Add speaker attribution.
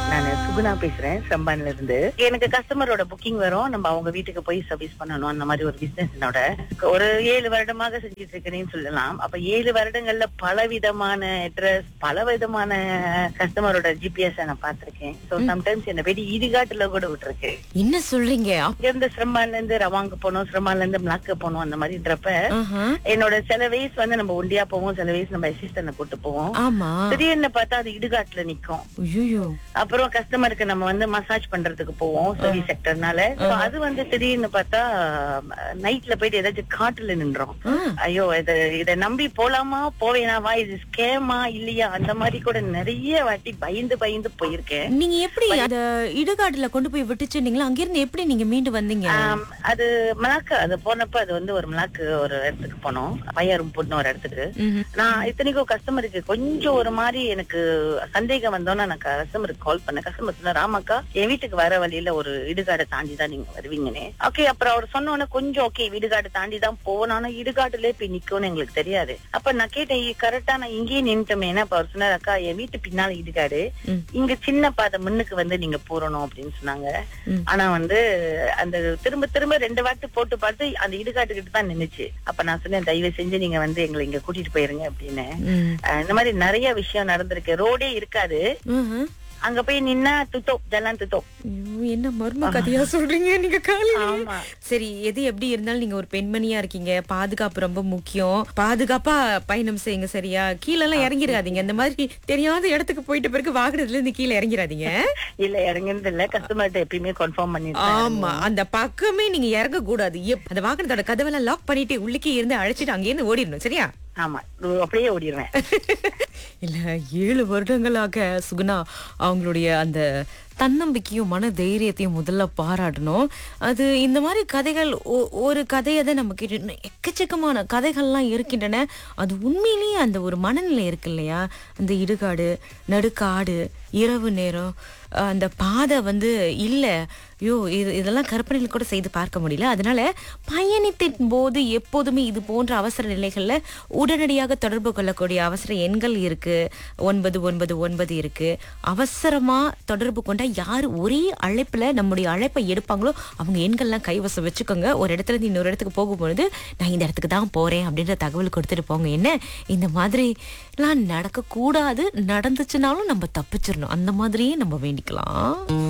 Speaker 1: நான் சுகுணா பேசுறேன் சம்பான்ல இருந்து எனக்கு கஸ்டமரோட புக்கிங் வரும் நம்ம அவங்க வீட்டுக்கு போய் சர்வீஸ் பண்ணணும் அந்த மாதிரி ஒரு பிசினஸ் என்னோட ஒரு ஏழு வருடமாக செஞ்சுட்டு இருக்கிறேன்னு சொல்லலாம் அப்ப ஏழு வருடங்கள்ல பல விதமான அட்ரஸ் பல விதமான கஸ்டமரோட ஜிபிஎஸ் நான் பார்த்திருக்கேன் சோ சம்டைம்ஸ் என்ன வெடி இடிகாட்டுல கூட விட்டுருக்கு
Speaker 2: என்ன சொல்றீங்க அப்-
Speaker 1: இங்க இருந்து சிரம்பான்ல இருந்து ரவாங்க போனோம் சிரம்பான்ல இருந்து மிளாக்க போனோம் அந்த மாதிரின்றப்ப
Speaker 2: ஆஹா.
Speaker 1: என்னோட சில வயசு வந்து நம்ம ஒண்டியா போவோம் சில வயசு நம்ம அசிஸ்டன்ட் கூட்டு போவோம்
Speaker 2: ஆமா
Speaker 1: திடீர்னு பார்த்தா அது இடுகாட்டுல நிக்கும்
Speaker 2: ஐயோ
Speaker 1: அப்புறம் கஸ்டமருக்கு நம்ம வந்து மசாஜ் பண்றதுக்கு போவோம் சர்வீஸ் செக்டர்னால So அது வந்து திடீர்னு பார்த்தா நைட்ல போயிட்டு ஏதாச்சும் காட்டுல நின்றோம் ஐயோ இத இத நம்பி போலாமா போவேனாவா இது ஸ்கேமா இல்லையா அந்த மாதிரி கூட நிறைய வாட்டி பயந்து பயந்து போயிருக்கேன்
Speaker 2: நீங்க எப்படி அத இடுகாட்டுல கொண்டு போய் விட்டுச்சுன்னீங்களா அங்கிருந்து எப்படி நீங்க மீண்டு வந்தீங்க
Speaker 1: ஆம், அது மலாக்கு அது போனப்ப அது வந்து ஒரு மலாக்கு ஒரு இடத்துக்கு போனோம் பையரும் பொண்ணு ஒரு இடத்துக்கு
Speaker 2: ம்ஹும்.
Speaker 1: நான் இத்தனைக்கும் கஸ்டமருக்கு கொஞ்சம் ஒரு மாதிரி எனக்கு சந்தேகம் வந்தோன்னா நான் கஸ்டமருக்கு கால் பண்ணேன் கஸ்டமர் சொன்ன ராமாக்கா என் வீட்டுக்கு வர வழியில ஒரு இடுகாடை தாண்டி தான் நீங்க வருவீங்கன்னு ஓகே அப்புறம் அவர் சொன்ன உடனே கொஞ்சம் ஓகே இடுகாடை தாண்டி தான் போனாலும் இடுகாட்டுல போய் நிக்கும்னு எங்களுக்கு தெரியாது அப்ப நான் கேட்டேன் கரெக்டா நான் இங்கேயே நின்ட்டோமே அப்ப அவர் சொன்னார் அக்கா என் வீட்டு பின்னால இடுகாடு
Speaker 2: ம்.
Speaker 1: இங்க சின்ன பாதை முன்னுக்கு வந்து நீங்க போறணும் அப்படின்னு சொன்னாங்க
Speaker 2: ம்.
Speaker 1: ஆனா வந்து அந்த திரும்ப திரும்ப ரெண்டு வாட்டி போட்டு பார்த்து அந்த இடுகாட்டுக்கிட்ட தான் நின்னுச்சு அப்ப நான் சொன்னேன் தயவு செஞ்சு நீங்க வந்து எங்களை இங்க கூட்டிட்டு போயிருங்க அப்படின்னு
Speaker 2: ம்.
Speaker 1: அஹ் இந்த மாதிரி நிறைய விஷயம் நடந்திருக்கு ரோடே இருக்காது
Speaker 2: ம்ஹும்.
Speaker 1: அங்க போய் நின்னா துத்தோ ஜல்லாம் துத்தோ
Speaker 2: ஐயோ, என்ன மர்ம கதையா சொல்றீங்க நீங்க காலையில
Speaker 1: ஆமா
Speaker 2: சரி எது எப்படி இருந்தாலும் நீங்க ஒரு பெண்மணியா இருக்கீங்க பாதுகாப்பு ரொம்ப முக்கியம் பாதுகாப்பா பயணம் செய்யுங்க சரியா கீழ எல்லாம் இறங்கிடாதீங்க இந்த மாதிரி தெரியாத இடத்துக்கு போயிட்ட பிறகு வாகனத்துல இருந்து கீழே இறங்கிடாதீங்க
Speaker 1: இல்ல இறங்குனது இல்ல கஸ்டமர்கிட்ட எப்பயுமே கன்ஃபார்ம் பண்ணிருக்கேன்
Speaker 2: ஆமா அந்த பக்கமே நீங்க இறங்க கூடாது எப்- அந்த வாகனத்தோட கதவெல்லாம் லாக் பண்ணிட்டு உள்ளுக்கே இருந்து அழைச்சிட்டு அங்கே இருந்து ஓடிடணும் சரியா
Speaker 1: ஆமா அப்படியே ஓடிடுவேன்
Speaker 2: இல்ல ஏழு வருடங்களாக சுகுணா அவங்களுடைய அந்த தன்னம்பிக்கையும் மன தைரியத்தையும் முதல்ல பாராட்டணும் அது இந்த மாதிரி கதைகள் ஒ- ஒரு கதையை தான் நம்ம கேட்டு இன்னும் எக்கச்சக்கமான கதைகள்லாம் இருக்கின்றன அது உண்மையிலேயே அந்த ஒரு மனநிலை இருக்கு இல்லையா அந்த இடுகாடு நடுக்காடு இரவு நேரம் அஹ் அந்த பாதை வந்து இல்ல ஐயோ இது இதெல்லாம் கற்பனையில் கூட செய்து பார்க்க முடியல அதனால பயணத்தின் போது எப்போதுமே இது போன்ற அவசர நிலைகள்ல உடனடியாக தொடர்பு கொள்ளக்கூடிய அவசர எண்கள் இருக்கு ஒன்பது ஒன்பது ஒன்பது இருக்கு அவசரமா தொடர்பு கொண்ட யார் ஒரே அழைப்புல நம்முடைய அழைப்பை எடுப்பாங்களோ அவங்க எண்கள்லாம் கைவசம் வச்சுக்கோங்க ஒரு இடத்துல இருந்து இன்னொரு இடத்துக்கு போகும்பொழுது நான் இந்த இடத்துக்கு தான் போறேன் அப்படின்ற தகவல் கொடுத்துட்டு போங்க என்ன இந்த மாதிரி எல்லாம் நடக்க கூடாது நடந்துச்சுனாலும் நம்ம தப்பிச்சிடணும் அந்த மாதிரியே நம்ம வேண்டிக்கலாம்